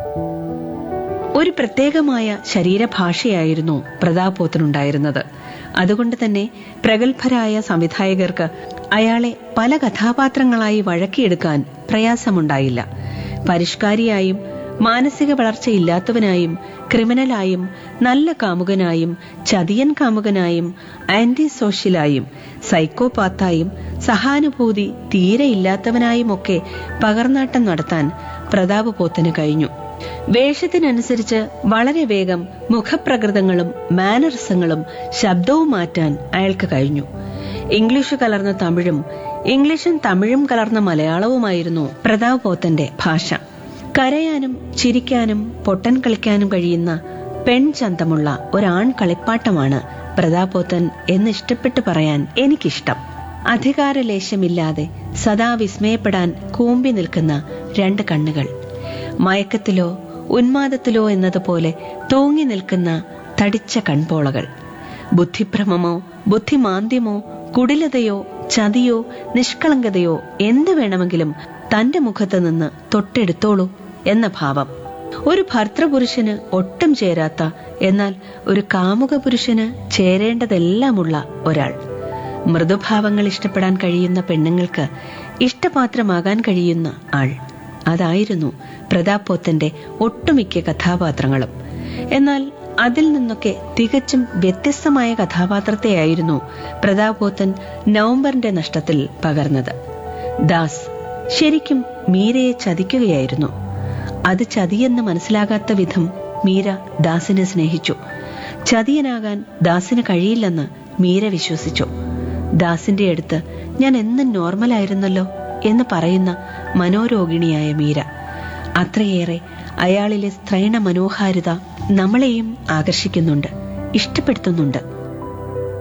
ഒരു പ്രത്യേകമായ ശരീരഭാഷയായിരുന്നു പ്രതാപോത്തിനുണ്ടായിരുന്നത് അതുകൊണ്ട് തന്നെ പ്രഗത്ഭരായ സംവിധായകർക്ക് അയാളെ പല കഥാപാത്രങ്ങളായി വഴക്കിയെടുക്കാൻ പ്രയാസമുണ്ടായില്ല പരിഷ്കാരിയായും മാനസിക വളർച്ചയില്ലാത്തവനായും ക്രിമിനലായും നല്ല കാമുകനായും ചതിയൻ കാമുകനായും ആന്റി സോഷ്യലായും സൈക്കോപാത്തായും സഹാനുഭൂതി തീരെയില്ലാത്തവനായുമൊക്കെ പകർന്നാട്ടം നടത്താൻ പ്രതാപപോത്തിന് കഴിഞ്ഞു വേഷത്തിനനുസരിച്ച് വളരെ വേഗം മുഖപ്രകൃതങ്ങളും മാനറിസങ്ങളും ശബ്ദവും മാറ്റാൻ അയാൾക്ക് കഴിഞ്ഞു ഇംഗ്ലീഷ് കലർന്ന തമിഴും ഇംഗ്ലീഷും തമിഴും കലർന്ന മലയാളവുമായിരുന്നു പ്രതാപപോത്തന്റെ ഭാഷ കരയാനും ചിരിക്കാനും പൊട്ടൻ കളിക്കാനും കഴിയുന്ന പെൺചന്തമുള്ള ഒരാൺ കളിപ്പാട്ടമാണ് പ്രതാപോത്തൻ എന്ന് ഇഷ്ടപ്പെട്ട് പറയാൻ എനിക്കിഷ്ടം അധികാരലേശമില്ലാതെ സദാ വിസ്മയപ്പെടാൻ കൂമ്പി നിൽക്കുന്ന രണ്ട് കണ്ണുകൾ മയക്കത്തിലോ ഉന്മാദത്തിലോ എന്നതുപോലെ തൂങ്ങി നിൽക്കുന്ന തടിച്ച കൺപോളകൾ ബുദ്ധിഭ്രമമോ ബുദ്ധിമാന്ദ്യമോ കുടിലതയോ ചതിയോ നിഷ്കളങ്കതയോ എന്ത് വേണമെങ്കിലും തന്റെ മുഖത്ത് നിന്ന് തൊട്ടെടുത്തോളൂ എന്ന ഭാവം ഒരു ഭർത്തൃപുരുഷന് ഒട്ടും ചേരാത്ത എന്നാൽ ഒരു കാമുക പുരുഷന് ചേരേണ്ടതെല്ലാമുള്ള ഒരാൾ മൃദുഭാവങ്ങൾ ഇഷ്ടപ്പെടാൻ കഴിയുന്ന പെണ്ണുങ്ങൾക്ക് ഇഷ്ടപാത്രമാകാൻ കഴിയുന്ന ആൾ അതായിരുന്നു പ്രതാപോത്തന്റെ ഒട്ടുമിക്ക കഥാപാത്രങ്ങളും എന്നാൽ അതിൽ നിന്നൊക്കെ തികച്ചും വ്യത്യസ്തമായ കഥാപാത്രത്തെയായിരുന്നു പ്രതാപോത്തൻ നവംബറിന്റെ നഷ്ടത്തിൽ പകർന്നത് ദാസ് ശരിക്കും മീരയെ ചതിക്കുകയായിരുന്നു അത് ചതിയെന്ന് മനസ്സിലാകാത്ത വിധം മീര ദാസിനെ സ്നേഹിച്ചു ചതിയനാകാൻ ദാസിന് കഴിയില്ലെന്ന് മീര വിശ്വസിച്ചു ദാസിന്റെ അടുത്ത് ഞാൻ എന്നും നോർമലായിരുന്നല്ലോ എന്ന് പറയുന്ന മനോരോഗിണിയായ മീര അത്രയേറെ അയാളിലെ സ്ത്രൈണ മനോഹാരിത നമ്മളെയും ആകർഷിക്കുന്നുണ്ട് ഇഷ്ടപ്പെടുത്തുന്നുണ്ട്